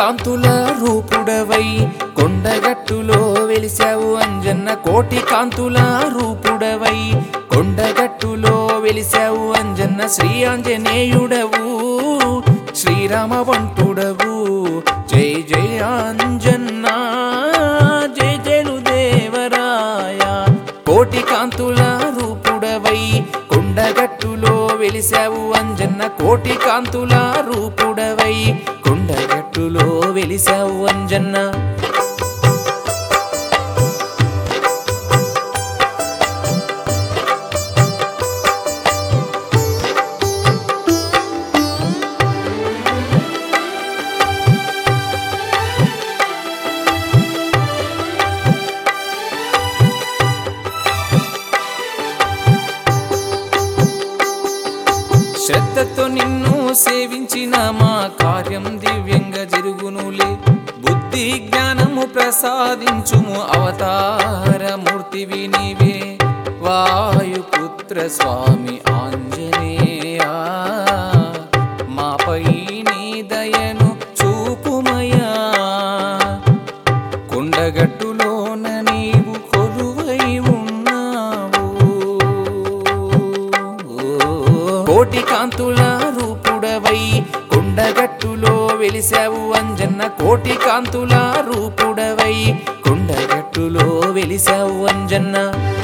కాంతుల రూపుడవై కొండగట్టులో వెలిసావు అంజన్న కోటి కాంతుల రూపుడవై కొండగట్టులో వెలిసావు అంజన్న శ్రీ ఆంజనేయుడవు శ్రీరామ వంటుడవు జై జై ఆంజన్న జై జయలు దేవరాయ కోటి కాంతుల రూపుడవై కొండగట్టులో వెలిసావు అంజన్న కోటి కాంతుల రూపుడవై కొండగట్టులో వెలిసావు అంజన్న శ్రద్ధతో నిన్ను సేవించిన మా కార్యం దివ్యంగా జరుగునులే బుద్ధి జ్ఞానము ప్రసాదించుము అవతార మూర్తివి నీవే వాయుపుత్ర స్వామి ఆంజనేయా మాపై నీ దయను చూపుమయా కొండగట్టులోన నీవు కొలువై ఉన్నావు కోటి కాంతుల రూపుడవై కొండగట్టులో వెలిసావు అంజన్న కోటి కాంతుల రూపుడవై కొండగట్టులో వెలిసావు అంజన్న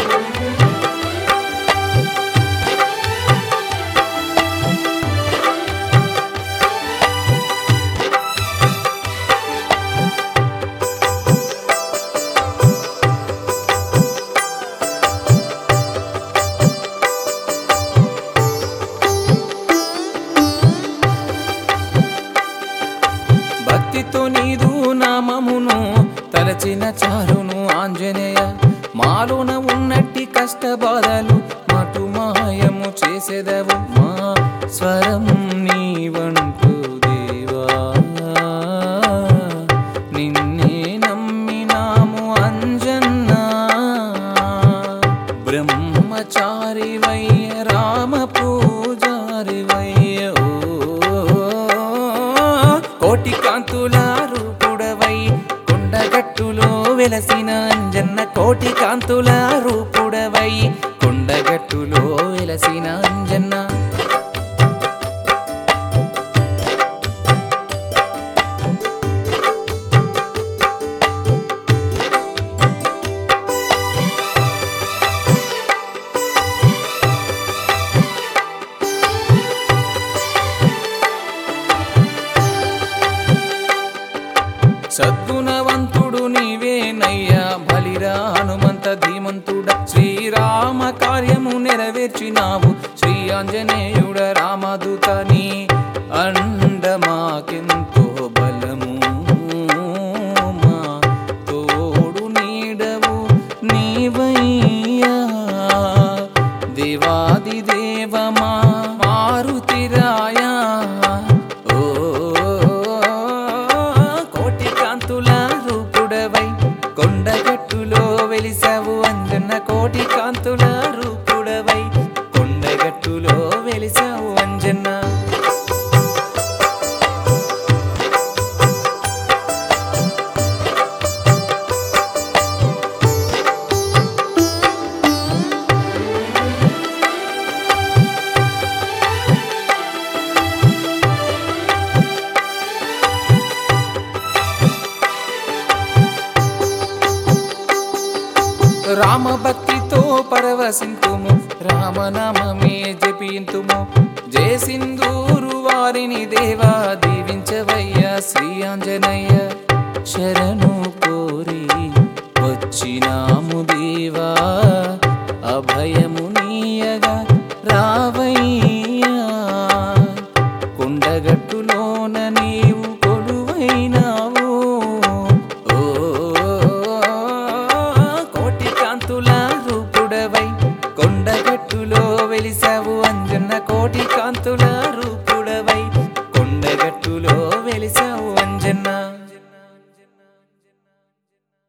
భక్తితో నీదు నామమును తలచిన చారును ఆంజనేయ మాలోన ఉన్నట్టి కష్ట బాధలు మటు మాయము చేసేదవు మా స్వరం నీవంటూ దేవా నిన్నే నమ్మినాము అంజన్నా బ్రహ్మచారి వయ్య రామ పూజారి వయ్య ఓ కోటి కాంతుల రూపుడవై కొండగట్టులో వెలసిన అంజన్న కోటి కాంతుల రూపుడవై కొండగట్టులో వెలసిన అంజన్న సద్గుణవంతుడు నీవేనయ్యా బలిరా హనుమంత ధీమంతుడ శ్రీరామ కార్యము నెరవేర్చినావు శ్రీ ఆంజనేయుడ రామదూత నీ అండ మాకెంతో బలము మా తోడు నీడవు నీవయ్యా దేవాది దేవమా మారుతిరాయా ఓ కోటి కాంతుల రూపుడవై కొండగట్టులో వెలిసావు అంజన్న కోటి కాంతుల రూపుడవై కొండగట్టులో వెలిసావు అంజన్న రామ భక్తితో పరవశింతుము రామనామమే జపింతుము జయ సింధూరు వారిని దేవా దీవించవయ్యా శ్రీ ఆంజనేయ శరణు కోరి వచ్చినాము దేవా అభయము నీయగా రావయ్యా కొండగట్టులోన నీవు కొలువైనావు ఓ కోటి కాంతుల రూపుడవై కొండగట్టులో వెలిసావు అంజన్న కోటి కా